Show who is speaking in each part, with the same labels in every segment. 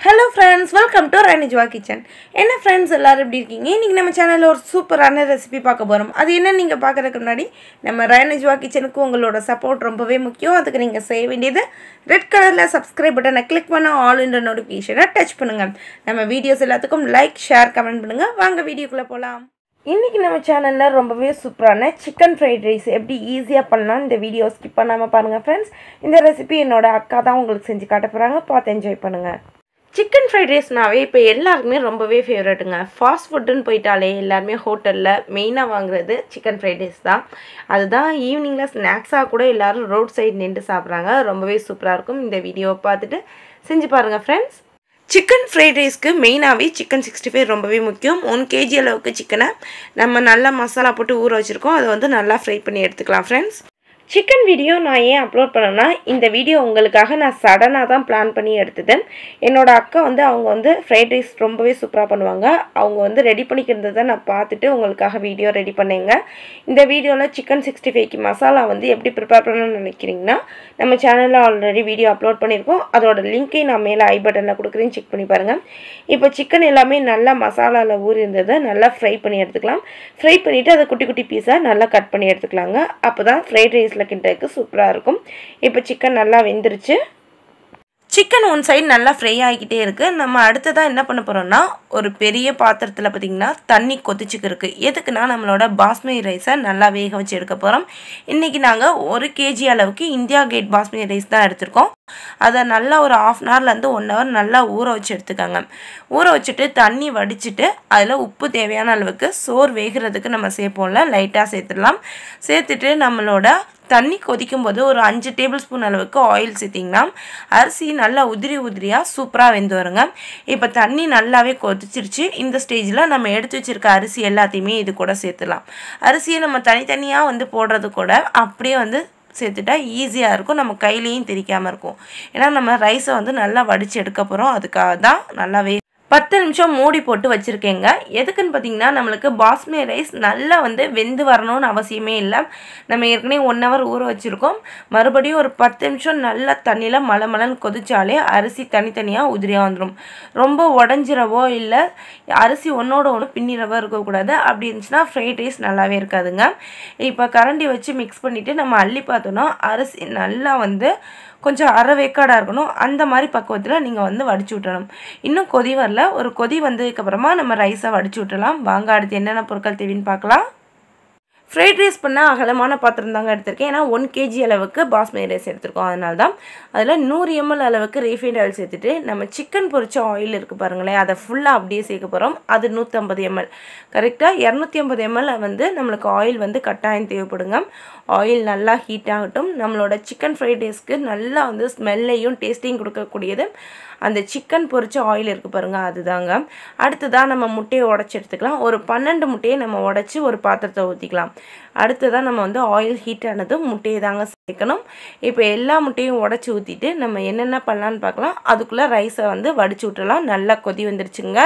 Speaker 1: hello friends welcome to ரணிஜ்வா kitchen என்ன friends எல்லோரும் எப்படி இருக்கீங்க இன்றைக்கி நம்ம சேனலில் ஒரு சூப்பரான ரெசிபி பார்க்க போகிறோம் அது என்ன நீங்கள் பார்க்குறதுக்கு முன்னாடி நம்ம ரணிஜ்வா கிச்சனுக்கு உங்களோட சப்போர்ட் ரொம்பவே முக்கியம் அதுக்கு நீங்கள் செய்ய வேண்டியது ரெட் கலரில் சப்ஸ்கிரைப் பட்டனை கிளிக் பண்ண ஆல் இன்ற நோட்டிஃபிகேஷனை டச் பண்ணுங்கள் நம்ம வீடியோஸ் எல்லாத்துக்கும் லைக் ஷேர் கமெண்ட் பண்ணுங்கள் வாங்க வீடியோக்குள்ளே போகலாம் இன்றைக்கி நம்ம சேனலில் ரொம்பவே சூப்பரான சிக்கன் ஃப்ரைட் ரைஸ் எப்படி ஈஸியாக பண்ணலாம் இந்த வீடியோ ஸ்கிப் பண்ணாமல் பாருங்கள் ஃப்ரெண்ட்ஸ் இந்த ரெசிபி என்னோட அக்கா தான் உங்களுக்கு செஞ்சு காட்ட போகிறாங்க பார்த்து என்ஜாய் பண்ணுங்கள் சிக்கன் ஃப்ரைட் ரைஸ்னாவே இப்போ எல்லாருக்குமே ரொம்பவே ஃபேவரட்டுங்க ஃபாஸ்ட் ஃபுட்டுன்னு போயிட்டாலே எல்லாருமே ஹோட்டலில் மெயினாக வாங்குறது சிக்கன் ஃப்ரைட் ரைஸ் தான் அதுதான் ஈவினிங்கில் ஸ்நாக்ஸாக கூட எல்லோரும் ரோட் சைடு நின்று சாப்பிட்றாங்க ரொம்பவே சூப்பராக இருக்கும் இந்த வீடியோவை பார்த்துட்டு செஞ்சு பாருங்கள் ஃப்ரெண்ட்ஸ் சிக்கன் ஃப்ரைட் ரைஸ்க்கு மெயினாகவே சிக்கன் சிக்ஸ்டி ஃபைவ் ரொம்பவே முக்கியம் ஒன் கேஜி அளவுக்கு சிக்கனை நம்ம நல்லா மசாலா போட்டு ஊற வச்சுருக்கோம் அதை வந்து நல்லா ஃப்ரை பண்ணி எடுத்துக்கலாம் ஃப்ரெண்ட்ஸ் சிக்கன் வீடியோ நான் ஏன் அப்லோட் பண்ணேன்னா இந்த வீடியோ உங்களுக்காக நான் சடனாக தான் பிளான் பண்ணி எடுத்தது என்னோடய அக்கா வந்து அவங்க வந்து ஃப்ரைட் ரைஸ் ரொம்பவே சூப்பராக பண்ணுவாங்க அவங்க வந்து ரெடி பண்ணிக்கிறதை நான் பார்த்துட்டு உங்களுக்காக வீடியோ ரெடி பண்ணேங்க இந்த வீடியோவில் சிக்கன் சிக்ஸ்டி ஃபைவ்க்கு மசாலா வந்து எப்படி ப்ரிப்பேர் பண்ணணும்னு நினைக்கிறீங்கன்னா நம்ம சேனலில் ஆல்ரெடி வீடியோ அப்லோட் பண்ணியிருக்கோம் அதோட லிங்க்கையும் நான் மேலே ஐ பட்டனில் கொடுக்குறேன் செக் பண்ணி பாருங்கள் இப்போ சிக்கன் எல்லாமே நல்லா மசாலாவில் ஊறி இருந்ததை நல்லா ஃப்ரை பண்ணி எடுத்துக்கலாம் ஃப்ரை பண்ணிவிட்டு அதை குட்டி குட்டி பீஸாக நல்லா கட் பண்ணி எடுத்துக்கலாங்க அப்போ தான் ஃப்ரைட் ரைஸில் கிண்டதுக்கு சூப்பராக இருக்கும் இப்போ சிக்கன் நல்லா வெந்துருச்சு சிக்கன் ஒன் சைடு நல்லா ஃப்ரை ஆகிக்கிட்டே இருக்குது நம்ம அடுத்ததாக என்ன பண்ண போகிறோம்னா ஒரு பெரிய பாத்திரத்தில் பார்த்திங்கன்னா தண்ணி கொதிச்சுக்கு இருக்குது எதுக்குன்னா நம்மளோட பாஸ்மதி ரைஸை நல்லா வேக வச்சு எடுக்க போகிறோம் இன்றைக்கி நாங்கள் ஒரு கேஜி அளவுக்கு இந்தியா கேட் பாஸ்மதி ரைஸ் தான் எடுத்திருக்கோம் அதை நல்லா ஒரு ஆஃப் அன் ஹவர்லேருந்து ஒன் ஹவர் நல்லா ஊற வச்சு எடுத்துக்கோங்க ஊற வச்சுட்டு தண்ணி வடிச்சிட்டு அதில் உப்பு தேவையான அளவுக்கு சோறு வேகிறதுக்கு நம்ம சேர்ப்போம்ல லைட்டாக சேர்த்துடலாம் சேர்த்துட்டு நம்மளோட தண்ணி கொதிக்கும் போது ஒரு அஞ்சு டேபிள் ஸ்பூன் அளவுக்கு ஆயில் சேர்த்திங்கன்னா அரிசி நல்லா உதிரி உதிரியாக சூப்பராக வெந்து வருங்க இப்போ தண்ணி நல்லாவே கொதிச்சிருச்சு இந்த ஸ்டேஜில் நம்ம எடுத்து வச்சுருக்க அரிசி எல்லாத்தையுமே இது கூட சேர்த்துலாம் அரிசியை நம்ம தனித்தனியாக வந்து போடுறது கூட அப்படியே வந்து சேர்த்துட்டா ஈஸியாக இருக்கும் நம்ம கையிலையும் திரிக்காமல் இருக்கும் ஏன்னா நம்ம ரைஸை வந்து நல்லா வடித்து எடுக்க போகிறோம் அதுக்காக தான் நல்லாவே பத்து நிமிஷம் மூடி போட்டு வச்சுருக்கேங்க எதுக்குன்னு பார்த்தீங்கன்னா நம்மளுக்கு பாஸ்மதி ரைஸ் நல்லா வந்து வெந்து வரணும்னு அவசியமே இல்லை நம்ம ஏற்கனவே ஒன் ஹவர் ஊற வச்சுருக்கோம் மறுபடியும் ஒரு பத்து நிமிஷம் நல்லா தண்ணியில் மலை மலன்னு கொதிச்சாலே அரிசி தனித்தனியாக உதிரியாக வந்துடும் ரொம்ப உடஞ்சிரவோ இல்லை அரிசி ஒன்றோட ஒன்று பின்னிரவோ இருக்கக்கூடாது அப்படி இருந்துச்சுன்னா ஃப்ரைட் ரைஸ் நல்லாவே இருக்காதுங்க இப்போ கரண்டி வச்சு மிக்ஸ் பண்ணிவிட்டு நம்ம அள்ளி பார்த்தோன்னா அரிசி நல்லா வந்து கொஞ்சம் அரை வேக்காடாக இருக்கணும் அந்த மாதிரி பக்குவத்தில் நீங்கள் வந்து வடிச்சு விட்டணும் இன்னும் கொதி வரல ஒரு கொதி வந்ததுக்கப்புறமா நம்ம ரைஸை வடிச்சு விட்டலாம் வாங்க அடுத்து என்னென்ன பொருட்கள் தேவைன்னு பார்க்கலாம் ஃப்ரைட் ரைஸ் பண்ண அகலமான பாத்திரம் தாங்க எடுத்திருக்கேன் ஏன்னா ஒன் கேஜி அளவுக்கு பாஸ்மதி ரைஸ் எடுத்திருக்கோம் அதனால தான் அதில் நூறு எம்எல் அளவுக்கு ரீஃபைண்ட் ஆயில் சேர்த்துட்டு நம்ம சிக்கன் பொரிச்ச ஆயில் இருக்குது பாருங்களேன் அதை ஃபுல்லாக அப்படியே சேர்க்க போகிறோம் அது நூற்றம்பது எம்எல் கரெக்டாக இரநூத்தி ஐம்பது எம்எல் வந்து நம்மளுக்கு ஆயில் வந்து கட்டாயம் தேவைப்படுங்க ஆயில் நல்லா ஹீட் ஆகட்டும் நம்மளோட சிக்கன் ஃப்ரைட் ரைஸ்க்கு நல்லா வந்து ஸ்மெல்லையும் டேஸ்ட்டையும் கொடுக்கக்கூடியது அந்த சிக்கன் பொரிச்ச ஆயில் இருக்குது பாருங்கள் அதுதாங்க அடுத்ததாக நம்ம முட்டையை உடச்சி எடுத்துக்கலாம் ஒரு பன்னெண்டு முட்டையை நம்ம உடச்சி ஒரு பாத்திரத்தை ஊற்றிக்கலாம் அடுத்ததாக நம்ம வந்து ஆயில் ஹீட் ஆனதும் முட்டையை தாங்க சேர்க்கணும் இப்போ எல்லா முட்டையும் உடச்சி ஊற்றிட்டு நம்ம என்னென்ன பண்ணலான்னு பார்க்கலாம் அதுக்குள்ளே ரைஸை வந்து வடிச்சு விட்டுலாம் நல்லா கொதி வந்துருச்சுங்க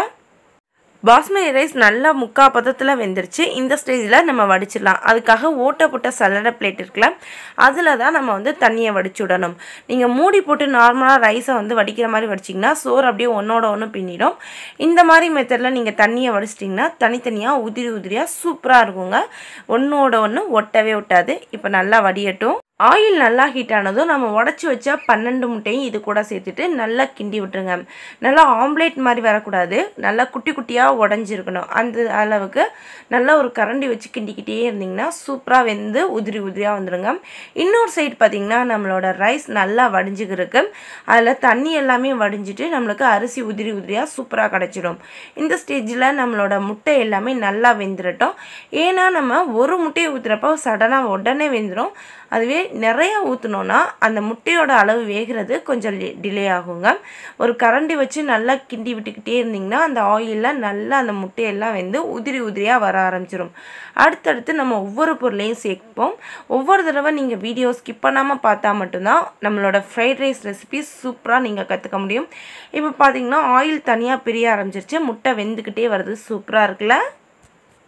Speaker 1: பாஸ்மதி ரைஸ் நல்லா முக்கா பதத்தில் வெந்துருச்சு இந்த ஸ்டேஜில் நம்ம வடிச்சிடலாம் அதுக்காக ஓட்டப்பட்ட சல்லடை பிளேட் இருக்குல்ல அதில் தான் நம்ம வந்து தண்ணியை வடிச்சு விடணும் நீங்கள் மூடி போட்டு நார்மலாக ரைஸை வந்து வடிக்கிற மாதிரி வடிச்சிங்கன்னா சோறு அப்படியே ஒன்றோட ஒன்று பின்னிடும் இந்த மாதிரி மெத்தடில் நீங்கள் தண்ணியை வடிச்சிட்டிங்கன்னா தனித்தனியாக உதிரி உதிரியாக சூப்பராக இருக்குங்க ஒன்றோட ஒன்று ஒட்டவே ஒட்டாது இப்போ நல்லா வடியட்டும் ஆயில் நல்லா ஹீட் ஆனதும் நம்ம உடச்சி வச்ச பன்னெண்டு முட்டையும் இது கூட சேர்த்துட்டு நல்லா கிண்டி விட்டுருங்க நல்லா ஆம்லேட் மாதிரி வரக்கூடாது நல்லா குட்டி குட்டியாக உடஞ்சிருக்கணும் அந்த அளவுக்கு நல்லா ஒரு கரண்டி வச்சு கிண்டிக்கிட்டே இருந்திங்கன்னா சூப்பராக வெந்து உதிரி உதிரியாக வந்துடுங்க இன்னொரு சைடு பார்த்திங்கன்னா நம்மளோட ரைஸ் நல்லா வடிஞ்சுக்கிருக்கு அதில் தண்ணி எல்லாமே வடிஞ்சிட்டு நம்மளுக்கு அரிசி உதிரி உதிரியாக சூப்பராக கிடச்சிடும் இந்த ஸ்டேஜில் நம்மளோட முட்டை எல்லாமே நல்லா வெந்துடட்டும் ஏன்னா நம்ம ஒரு முட்டையை ஊற்றுறப்போ சடனாக உடனே வெந்துடும் அதுவே நிறைய ஊற்றினோன்னா அந்த முட்டையோட அளவு வேகிறது கொஞ்சம் டிலே ஆகுங்க ஒரு கரண்டி வச்சு நல்லா கிண்டி விட்டுக்கிட்டே இருந்திங்கன்னா அந்த ஆயிலில் நல்லா அந்த முட்டையெல்லாம் வந்து உதிரி உதிரியாக வர ஆரம்பிச்சிடும் அடுத்தடுத்து நம்ம ஒவ்வொரு பொருளையும் சேர்ப்போம் ஒவ்வொரு தடவை நீங்கள் வீடியோ ஸ்கிப் பண்ணாமல் பார்த்தா மட்டும்தான் நம்மளோட ஃப்ரைட் ரைஸ் ரெசிபி சூப்பராக நீங்கள் கற்றுக்க முடியும் இப்போ பார்த்தீங்கன்னா ஆயில் தனியாக பிரிய ஆரம்பிச்சிருச்சு முட்டை வெந்துக்கிட்டே வருது சூப்பராக இருக்குல்ல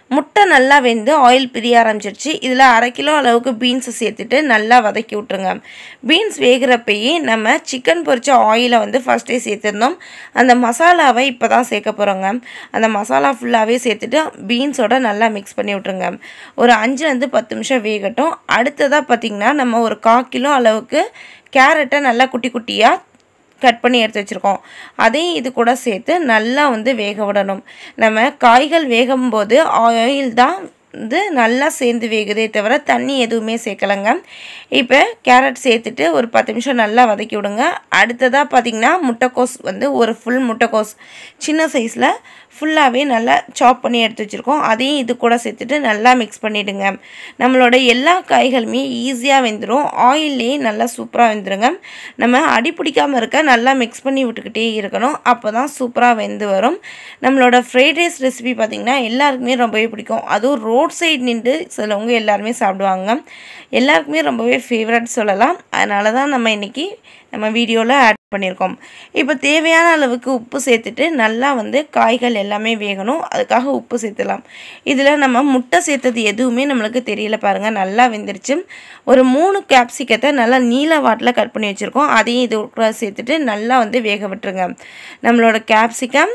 Speaker 1: முட்டை நல்லா வெந்து ஆயில் பிரிய ஆரம்பிச்சிருச்சு இதில் அரை கிலோ அளவுக்கு பீன்ஸை சேர்த்துட்டு நல்லா வதக்கி விட்ருங்க பீன்ஸ் வேகிறப்பயே நம்ம சிக்கன் பொரிச்ச ஆயிலை வந்து ஃபஸ்ட்டே சேர்த்துருந்தோம் அந்த மசாலாவை இப்போ தான் சேர்க்க போகிறோங்க அந்த மசாலா ஃபுல்லாகவே சேர்த்துட்டு பீன்ஸோட நல்லா மிக்ஸ் பண்ணி விட்ருங்க ஒரு அஞ்சுலேருந்து பத்து நிமிஷம் வேகட்டும் அடுத்ததாக பார்த்திங்கன்னா நம்ம ஒரு கால் கிலோ அளவுக்கு கேரட்டை நல்லா குட்டி குட்டியாக கட் பண்ணி எடுத்து வச்சுருக்கோம் அதையும் இது கூட சேர்த்து நல்லா வந்து வேக விடணும் நம்ம காய்கள் வேகும்போது ஆயில் தான் வந்து நல்லா சேர்ந்து வேகுதே தவிர தண்ணி எதுவுமே சேர்க்கலைங்க இப்போ கேரட் சேர்த்துட்டு ஒரு பத்து நிமிஷம் நல்லா வதக்கி விடுங்க அடுத்ததாக பார்த்திங்கன்னா முட்டைக்கோஸ் வந்து ஒரு ஃபுல் முட்டைக்கோஸ் சின்ன சைஸில் ஃபுல்லாகவே நல்லா சாப் பண்ணி எடுத்து வச்சுருக்கோம் அதையும் இது கூட சேர்த்துட்டு நல்லா மிக்ஸ் பண்ணிவிடுங்க நம்மளோட எல்லா காய்களுமே ஈஸியாக வெந்துடும் ஆயிலே நல்லா சூப்பராக வெந்துருங்க நம்ம அடி பிடிக்காமல் இருக்க நல்லா மிக்ஸ் பண்ணி விட்டுக்கிட்டே இருக்கணும் அப்போ தான் சூப்பராக வெந்து வரும் நம்மளோட ஃப்ரைட் ரைஸ் ரெசிபி பார்த்திங்கன்னா எல்லாருக்குமே ரொம்பவே பிடிக்கும் அதுவும் ரோட் சைடு நின்று சிலவங்க எல்லாருமே சாப்பிடுவாங்க எல்லாருக்குமே ரொம்பவே ஃபேவரட் சொல்லலாம் அதனால தான் நம்ம இன்றைக்கி நம்ம வீடியோவில் ஆட் பண்ணியிருக்கோம் இப்போ தேவையான அளவுக்கு உப்பு சேர்த்துட்டு நல்லா வந்து காய்கள் எல்லாமே வேகணும் அதுக்காக உப்பு சேர்த்துலாம் இதில் நம்ம முட்டை சேர்த்தது எதுவுமே நம்மளுக்கு தெரியல பாருங்கள் நல்லா வெந்துருச்சு ஒரு மூணு கேப்சிக்கத்தை நல்லா நீல வாட்டில் கட் பண்ணி வச்சுருக்கோம் அதையும் இது கூட சேர்த்துட்டு நல்லா வந்து வேக விட்டுருங்க நம்மளோட கேப்சிகம்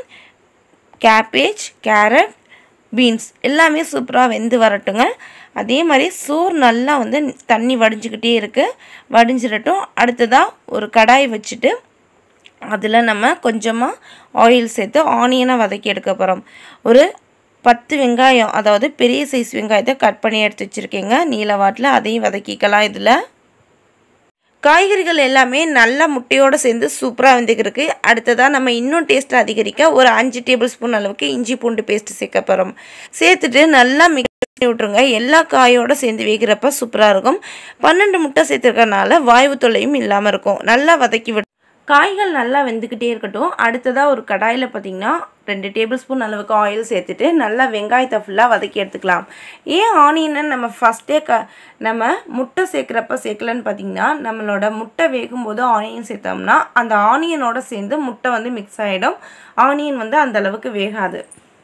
Speaker 1: கேபேஜ் கேரட் பீன்ஸ் எல்லாமே சூப்பராக வெந்து வரட்டுங்க அதே மாதிரி சோறு நல்லா வந்து தண்ணி வடிஞ்சிக்கிட்டே இருக்குது வடிஞ்சிடட்டும் அடுத்ததாக ஒரு கடாய் வச்சுட்டு அதில் நம்ம கொஞ்சமாக ஆயில் சேர்த்து ஆனியனை வதக்கி எடுக்க போகிறோம் ஒரு பத்து வெங்காயம் அதாவது பெரிய சைஸ் வெங்காயத்தை கட் பண்ணி எடுத்து வச்சுருக்கேங்க நீலவாட்டில் அதையும் வதக்கிக்கலாம் இதில் காய்கறிகள் எல்லாமே நல்லா முட்டையோடு சேர்ந்து சூப்பராக வந்துக்கிருக்கு அடுத்ததாக நம்ம இன்னும் டேஸ்ட்டை அதிகரிக்க ஒரு அஞ்சு டேபிள் ஸ்பூன் அளவுக்கு இஞ்சி பூண்டு பேஸ்ட்டு சேர்க்க போகிறோம் சேர்த்துட்டு நல்லா மிக்ஸ் பண்ணி விட்ருங்க எல்லா காயோடு சேர்ந்து வேகிறப்ப சூப்பராக இருக்கும் பன்னெண்டு முட்டை சேர்த்துருக்கறனால வாய்வு தொல்லையும் இல்லாமல் இருக்கும் நல்லா வதக்கி விட்டு காய்கள் நல்லா வெந்துக்கிட்டே இருக்கட்டும் அடுத்ததாக ஒரு கடாயில் பார்த்திங்கன்னா ரெண்டு டேபிள் ஸ்பூன் அளவுக்கு ஆயில் சேர்த்துட்டு நல்லா வெங்காயத்தை ஃபுல்லாக வதக்கி எடுத்துக்கலாம் ஏன் ஆனியனை நம்ம ஃபஸ்ட்டே க நம்ம முட்டை சேர்க்குறப்ப சேர்க்கலன்னு பார்த்திங்கன்னா நம்மளோட முட்டை வேகும்போது ஆனியன் சேர்த்தோம்னா அந்த ஆனியனோட சேர்ந்து முட்டை வந்து மிக்ஸ் ஆகிடும் ஆனியன் வந்து அந்த அளவுக்கு வேகாது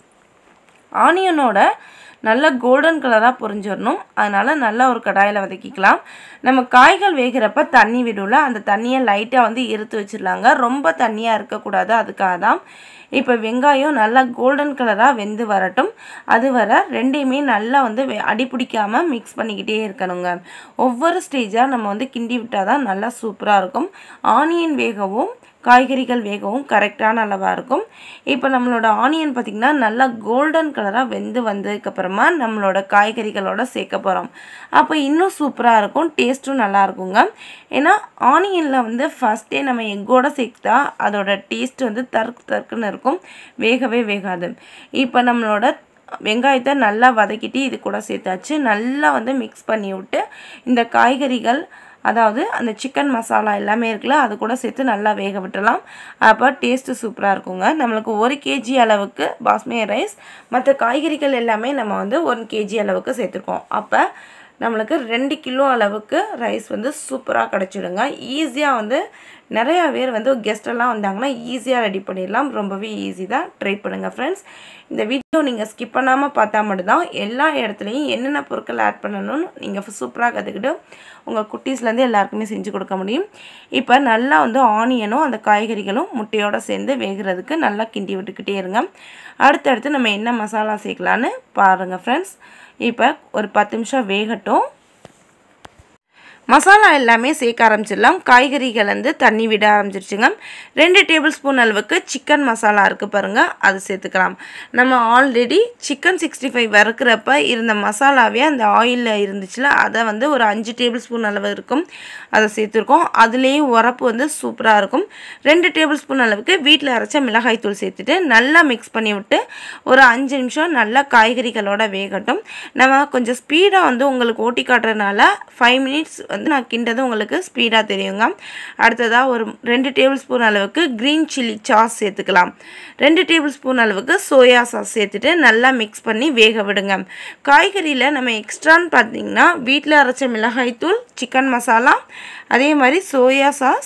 Speaker 1: ஆனியனோட நல்ல கோல்டன் கலராக பொரிஞ்சிடணும் அதனால் நல்லா ஒரு கடாயில் வதக்கிக்கலாம் நம்ம காய்கள் வேகிறப்ப தண்ணி விடும்ல அந்த தண்ணியை லைட்டாக வந்து இருத்து வச்சிடலாங்க ரொம்ப தண்ணியாக இருக்கக்கூடாது அதுக்காக தான் இப்போ வெங்காயம் நல்லா கோல்டன் கலராக வெந்து வரட்டும் அது வர ரெண்டையுமே நல்லா வந்து அடி பிடிக்காமல் மிக்ஸ் பண்ணிக்கிட்டே இருக்கணுங்க ஒவ்வொரு ஸ்டேஜாக நம்ம வந்து கிண்டி விட்டால் தான் நல்லா சூப்பராக இருக்கும் ஆனியன் வேகவும் காய்கறிகள் வேகவும் கரெக்டான அளவாக இருக்கும் இப்போ நம்மளோட ஆனியன் பார்த்திங்கன்னா நல்லா கோல்டன் கலராக வெந்து வந்ததுக்கப்புறமா நம்மளோட காய்கறிகளோட சேர்க்க போகிறோம் அப்போ இன்னும் சூப்பராக இருக்கும் டேஸ்ட்டும் நல்லா இருக்குங்க ஏன்னா ஆனியனில் வந்து ஃபஸ்ட்டே நம்ம எக்கோட சேர்த்தா அதோட டேஸ்ட் வந்து தருக்கு தருக்குன்னு இருக்கும் வேகவே வேகாது இப்போ நம்மளோட வெங்காயத்தை நல்லா வதக்கிட்டு இது கூட சேர்த்தாச்சு நல்லா வந்து மிக்ஸ் பண்ணி விட்டு இந்த காய்கறிகள் அதாவது அந்த சிக்கன் மசாலா எல்லாமே இருக்குல்ல அது கூட சேர்த்து நல்லா வேக விட்டுலாம் அப்போ டேஸ்ட்டு சூப்பராக இருக்குங்க நம்மளுக்கு ஒரு கேஜி அளவுக்கு பாஸ்மதி ரைஸ் மற்ற காய்கறிகள் எல்லாமே நம்ம வந்து ஒன் கேஜி அளவுக்கு சேர்த்துருக்கோம் அப்போ நம்மளுக்கு ரெண்டு கிலோ அளவுக்கு ரைஸ் வந்து சூப்பராக கிடச்சிடுங்க ஈஸியாக வந்து நிறையா பேர் வந்து கெஸ்டெல்லாம் வந்தாங்கன்னா ஈஸியாக ரெடி பண்ணிடலாம் ரொம்பவே ஈஸி தான் ட்ரை பண்ணுங்கள் ஃப்ரெண்ட்ஸ் இந்த வீடியோ நீங்கள் ஸ்கிப் பண்ணாமல் பார்த்தா மட்டும்தான் எல்லா இடத்துலையும் என்னென்ன பொருட்கள் ஆட் பண்ணணும்னு நீங்கள் சூப்பராக கற்றுக்கிட்டு உங்கள் குட்டீஸ்லேருந்து எல்லாருக்குமே செஞ்சு கொடுக்க முடியும் இப்போ நல்லா வந்து ஆனியனும் அந்த காய்கறிகளும் முட்டையோடு சேர்ந்து வேகிறதுக்கு நல்லா கிண்டி விட்டுக்கிட்டே இருங்க அடுத்தடுத்து நம்ம என்ன மசாலா சேர்க்கலான்னு பாருங்கள் ஃப்ரெண்ட்ஸ் இப்போ ஒரு பத்து நிமிஷம் வேகட்டும் மசாலா எல்லாமே சேர்க்க ஆரம்பிச்சிடலாம் காய்கறிகள் வந்து தண்ணி விட ஆரம்பிச்சிருச்சுங்க ரெண்டு டேபிள் ஸ்பூன் அளவுக்கு சிக்கன் மசாலா இருக்குது பாருங்கள் அது சேர்த்துக்கலாம் நம்ம ஆல்ரெடி சிக்கன் சிக்ஸ்டி ஃபைவ் வறுக்கிறப்ப இருந்த மசாலாவே அந்த ஆயிலில் இருந்துச்சுல அதை வந்து ஒரு அஞ்சு டேபிள் ஸ்பூன் அளவு இருக்கும் அதை சேர்த்துருக்கோம் அதுலேயும் உரப்பு வந்து சூப்பராக இருக்கும் ரெண்டு டேபிள் ஸ்பூன் அளவுக்கு வீட்டில் அரைச்ச மிளகாய் தூள் சேர்த்துட்டு நல்லா மிக்ஸ் பண்ணி விட்டு ஒரு அஞ்சு நிமிஷம் நல்லா காய்கறிகளோட வேகட்டும் நம்ம கொஞ்சம் ஸ்பீடாக வந்து உங்களுக்கு ஓட்டி காட்டுறதுனால ஃபைவ் மினிட்ஸ் வந்து நான் கிண்டது உங்களுக்கு ஸ்பீடாக தெரியுங்க அடுத்ததாக ஒரு ரெண்டு டேபிள் ஸ்பூன் அளவுக்கு க்ரீன் சில்லி சாஸ் சேர்த்துக்கலாம் ரெண்டு டேபிள் ஸ்பூன் அளவுக்கு சோயா சாஸ் சேர்த்துட்டு நல்லா மிக்ஸ் பண்ணி வேக விடுங்க காய்கறியில் நம்ம எக்ஸ்ட்ரான்னு பார்த்தீங்கன்னா வீட்டில் அரைச்ச மிளகாய்த்தூள் சிக்கன் மசாலா அதே மாதிரி சோயா சாஸ்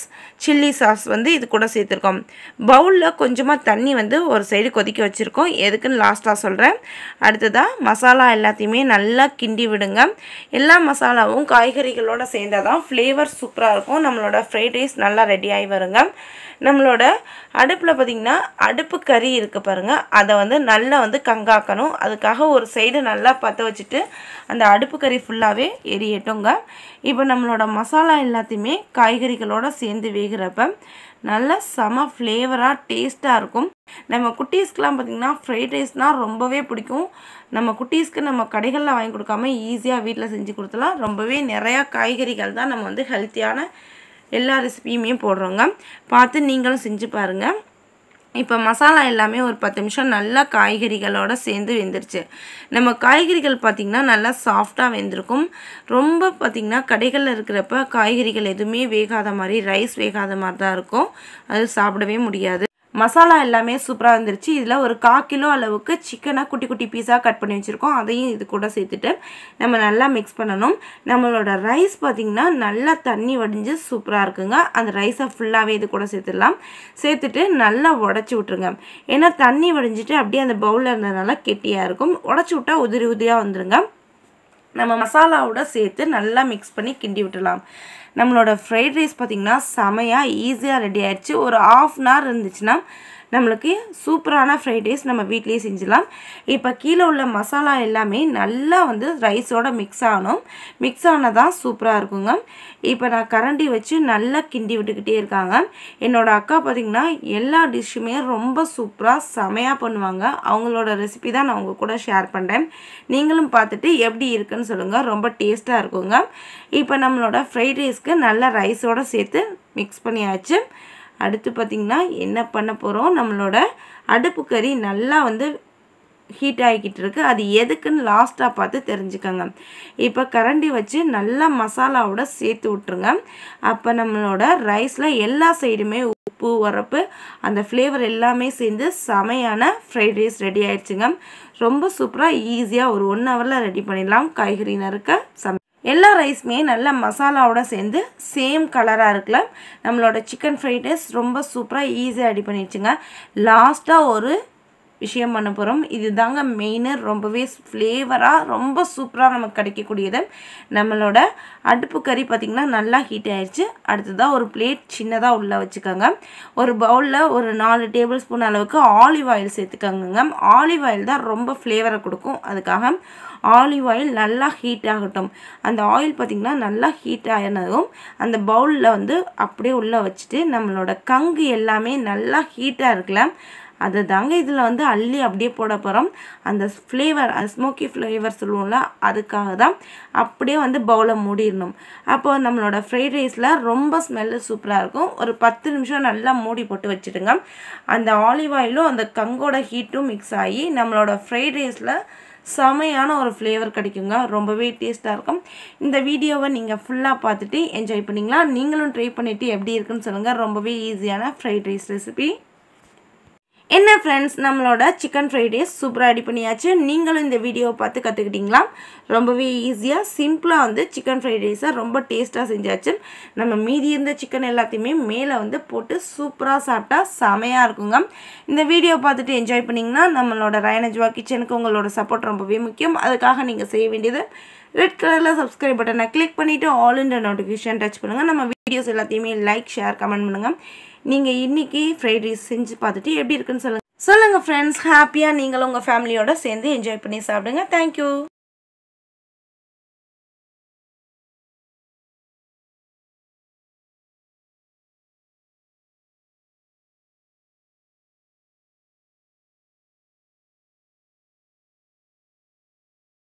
Speaker 1: சில்லி சாஸ் வந்து இது கூட சேர்த்துருக்கோம் பவுலில் கொஞ்சமாக தண்ணி வந்து ஒரு சைடு கொதிக்க வச்சுருக்கோம் எதுக்குன்னு லாஸ்ட்டாக சொல்கிறேன் அடுத்ததாக மசாலா எல்லாத்தையுமே நல்லா கிண்டி விடுங்க எல்லா மசாலாவும் காய்கறிகளோடு சேர்ந்தால் தான் ஃப்ளேவர் சூப்பராக இருக்கும் நம்மளோட ஃப்ரைட் ரைஸ் நல்லா ரெடி ஆகி வருங்க நம்மளோட அடுப்பில் பார்த்திங்கன்னா அடுப்பு கறி இருக்குது பாருங்கள் அதை வந்து நல்லா வந்து கங்காக்கணும் அதுக்காக ஒரு சைடு நல்லா பற்ற வச்சுட்டு அந்த அடுப்பு கறி ஃபுல்லாகவே எரியட்டுங்க இப்போ நம்மளோட மசாலா எல்லாத்தையுமே காய்கறிகளோடு சேர்ந்து வேகிறப்ப நல்ல செம ஃப்ளேவராக டேஸ்ட்டாக இருக்கும் நம்ம குட்டீஸ்க்கெலாம் பார்த்திங்கன்னா ஃப்ரைட் ரைஸ்னால் ரொம்பவே பிடிக்கும் நம்ம குட்டீஸ்க்கு நம்ம கடைகளில் வாங்கி கொடுக்காம ஈஸியாக வீட்டில் செஞ்சு கொடுத்துலாம் ரொம்பவே நிறையா காய்கறிகள் தான் நம்ம வந்து ஹெல்த்தியான எல்லா ரெசிபியுமே போடுறோங்க பார்த்து நீங்களும் செஞ்சு பாருங்கள் இப்போ மசாலா எல்லாமே ஒரு பத்து நிமிஷம் நல்லா காய்கறிகளோடு சேர்ந்து வெந்துருச்சு நம்ம காய்கறிகள் பார்த்திங்கன்னா நல்லா சாஃப்டாக வெந்திருக்கும் ரொம்ப பார்த்திங்கன்னா கடைகளில் இருக்கிறப்ப காய்கறிகள் எதுவுமே வேகாத மாதிரி ரைஸ் வேகாத மாதிரி தான் இருக்கும் அது சாப்பிடவே முடியாது மசாலா எல்லாமே சூப்பராக வந்துருச்சு இதில் ஒரு கா கிலோ அளவுக்கு சிக்கனை குட்டி குட்டி பீஸாக கட் பண்ணி வச்சுருக்கோம் அதையும் இது கூட சேர்த்துட்டு நம்ம நல்லா மிக்ஸ் பண்ணணும் நம்மளோட ரைஸ் பார்த்திங்கன்னா நல்லா தண்ணி வடிஞ்சு சூப்பராக இருக்குங்க அந்த ரைஸை ஃபுல்லாகவே இது கூட சேர்த்துடலாம் சேர்த்துட்டு நல்லா உடச்சி விட்ருங்க ஏன்னா தண்ணி வடிஞ்சிட்டு அப்படியே அந்த பவுலில் இருந்ததுனால கெட்டியாக இருக்கும் உடச்சி விட்டா உதிரி உதிரியாக வந்துருங்க நம்ம மசாலாவோட சேர்த்து நல்லா மிக்ஸ் பண்ணி கிண்டி விட்டுடலாம் நம்மளோட ஃப்ரைட் ரைஸ் பார்த்திங்கன்னா செமையாக ஈஸியாக ரெடி ஆயிடுச்சு ஒரு ஆஃப் அன் ஹவர் இருந்துச்சுன்னா நம்மளுக்கு சூப்பரான ஃப்ரைட் ரைஸ் நம்ம வீட்லேயே செஞ்சிடலாம் இப்போ கீழே உள்ள மசாலா எல்லாமே நல்லா வந்து ரைஸோட மிக்ஸ் ஆகணும் மிக்ஸ் ஆனதான் சூப்பராக இருக்குங்க இப்போ நான் கரண்டி வச்சு நல்லா கிண்டி விட்டுக்கிட்டே இருக்காங்க என்னோடய அக்கா பார்த்திங்கன்னா எல்லா டிஷ்ஷுமே ரொம்ப சூப்பராக செமையாக பண்ணுவாங்க அவங்களோட ரெசிபி தான் நான் உங்கள் கூட ஷேர் பண்ணுறேன் நீங்களும் பார்த்துட்டு எப்படி இருக்குன்னு சொல்லுங்கள் ரொம்ப டேஸ்ட்டாக இருக்குங்க இப்போ நம்மளோட ஃப்ரைட் ரைஸ்க்கு நல்லா ரைஸோடு சேர்த்து மிக்ஸ் பண்ணியாச்சு அடுத்து பார்த்திங்கன்னா என்ன பண்ண போகிறோம் நம்மளோட அடுப்பு கறி நல்லா வந்து ஹீட் ஆகிக்கிட்டு இருக்கு அது எதுக்குன்னு லாஸ்ட்டாக பார்த்து தெரிஞ்சுக்கோங்க இப்போ கரண்டி வச்சு நல்லா மசாலாவோட சேர்த்து விட்ருங்க அப்போ நம்மளோட ரைஸில் எல்லா சைடுமே உப்பு உரப்பு அந்த ஃப்ளேவர் எல்லாமே சேர்ந்து செமையான ஃப்ரைட் ரைஸ் ரெடி ஆயிடுச்சுங்க ரொம்ப சூப்பராக ஈஸியாக ஒரு ஒன் ஹவரில் ரெடி பண்ணிடலாம் காய்கறி நறுக்க சமை எல்லா ரைஸுமே நல்ல மசாலாவோட சேர்ந்து சேம் கலராக இருக்குல்ல நம்மளோட சிக்கன் ஃப்ரைட் ரைஸ் ரொம்ப சூப்பராக ஈஸியாக ரெடி பண்ணிடுச்சுங்க லாஸ்ட்டாக ஒரு விஷயம் பண்ண போகிறோம் இது தாங்க மெயினு ரொம்பவே ஃப்ளேவராக ரொம்ப சூப்பராக நமக்கு கிடைக்கக்கூடியது நம்மளோட அடுப்பு கறி பார்த்திங்கன்னா நல்லா ஹீட் ஆயிடுச்சு அடுத்ததாக ஒரு பிளேட் சின்னதாக உள்ளே வச்சுக்கோங்க ஒரு பவுலில் ஒரு நாலு டேபிள் ஸ்பூன் அளவுக்கு ஆலிவ் ஆயில் சேர்த்துக்கோங்க ஆலிவ் ஆயில் தான் ரொம்ப ஃப்ளேவரை கொடுக்கும் அதுக்காக ஆலிவ் ஆயில் நல்லா ஹீட் ஆகட்டும் அந்த ஆயில் பார்த்திங்கன்னா நல்லா ஹீட் ஆகினதும் அந்த பவுலில் வந்து அப்படியே உள்ளே வச்சுட்டு நம்மளோட கங்கு எல்லாமே நல்லா ஹீட்டாக இருக்குல்ல அதை தாங்க இதில் வந்து அள்ளி அப்படியே போட போகிறோம் அந்த ஃப்ளேவர் ஸ்மோக்கி ஃப்ளேவர் சொல்லுவோம்ல அதுக்காக தான் அப்படியே வந்து பவுலை மூடிடணும் அப்போ நம்மளோட ஃப்ரைட் ரைஸில் ரொம்ப ஸ்மெல்லு சூப்பராக இருக்கும் ஒரு பத்து நிமிஷம் நல்லா மூடி போட்டு வச்சுடுங்க அந்த ஆலிவ் ஆயிலும் அந்த கங்கோட ஹீட்டும் மிக்ஸ் ஆகி நம்மளோட ஃப்ரைட் ரைஸில் செமையான ஒரு ஃப்ளேவர் கிடைக்குங்க ரொம்பவே டேஸ்ட்டாக இருக்கும் இந்த வீடியோவை நீங்கள் ஃபுல்லாக பார்த்துட்டு என்ஜாய் பண்ணிங்களா நீங்களும் ட்ரை பண்ணிவிட்டு எப்படி இருக்குன்னு சொல்லுங்கள் ரொம்பவே ஈஸியான ஃப்ரைட் ரைஸ் ரெசிபி என்ன ஃப்ரெண்ட்ஸ் நம்மளோட சிக்கன் ஃப்ரைட் ரைஸ் சூப்பராக ரெடி பண்ணியாச்சு நீங்களும் இந்த வீடியோவை பார்த்து கற்றுக்கிட்டீங்களா ரொம்பவே ஈஸியாக சிம்பிளாக வந்து சிக்கன் ஃப்ரைட் ரைஸை ரொம்ப டேஸ்ட்டாக செஞ்சாச்சு நம்ம மீதி இருந்த சிக்கன் எல்லாத்தையுமே மேலே வந்து போட்டு சூப்பராக சாப்பிட்டா செமையாக இருக்குங்க இந்த வீடியோ பார்த்துட்டு என்ஜாய் பண்ணிங்கன்னா நம்மளோட ரயனஜ்வா கிச்சனுக்கு உங்களோட சப்போர்ட் ரொம்பவே முக்கியம் அதுக்காக நீங்கள் செய்ய வேண்டியது ரெட் கலரில் சப்ஸ்கிரைப் பட்டனை கிளிக் பண்ணிவிட்டு ஆல் இண்டியா நோட்டிஃபிகேஷன் டச் பண்ணுங்கள் நம்ம வீடியோஸ் எல்லாத்தையுமே லைக் ஷேர் கமெண்ட் பண்ணுங்கள் நீங்கள் இன்றைக்கி ஃப்ரைட் ரைஸ் செஞ்சு பார்த்துட்டு எப்படி இருக்குன்னு சொல்லுங்கள் சொல்லுங்கள் ஃப்ரெண்ட்ஸ் ஹாப்பியாக நீங்களும் உங்கள் ஃபேமிலியோட சேர்ந்து என்ஜாய் பண்ணி சாப்பிடுங்க தேங்க்யூ